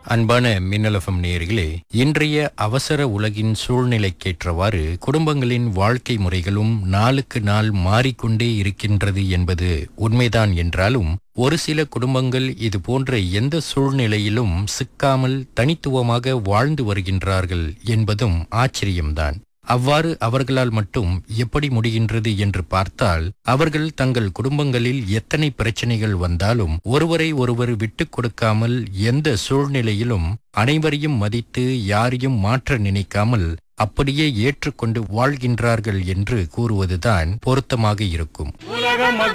அன்பான மின்னலஃபம் நேயர்களே இன்றைய அவசர உலகின் சூழ்நிலைக்கேற்றவாறு குடும்பங்களின் வாழ்க்கை முறைகளும் நாளுக்கு நாள் மாறிக்கொண்டே இருக்கின்றது என்பது உண்மைதான் என்றாலும் ஒரு சில குடும்பங்கள் இது போன்ற எந்த சூழ்நிலையிலும் சிக்காமல் தனித்துவமாக வாழ்ந்து வருகின்றார்கள் என்பதும் ஆச்சரியம்தான் அவ்வாறு அவர்களால் மட்டும் எப்படி முடிகின்றது என்று பார்த்தால் அவர்கள் தங்கள் குடும்பங்களில் எத்தனை பிரச்சனைகள் வந்தாலும் ஒருவரை ஒருவர் விட்டுக் கொடுக்காமல் எந்த சூழ்நிலையிலும் அனைவரையும் மதித்து யாரையும் மாற்ற நினைக்காமல் அப்படியே ஏற்றுக்கொண்டு வாழ்கின்றார்கள் என்று கூறுவதுதான் பொருத்தமாக இருக்கும்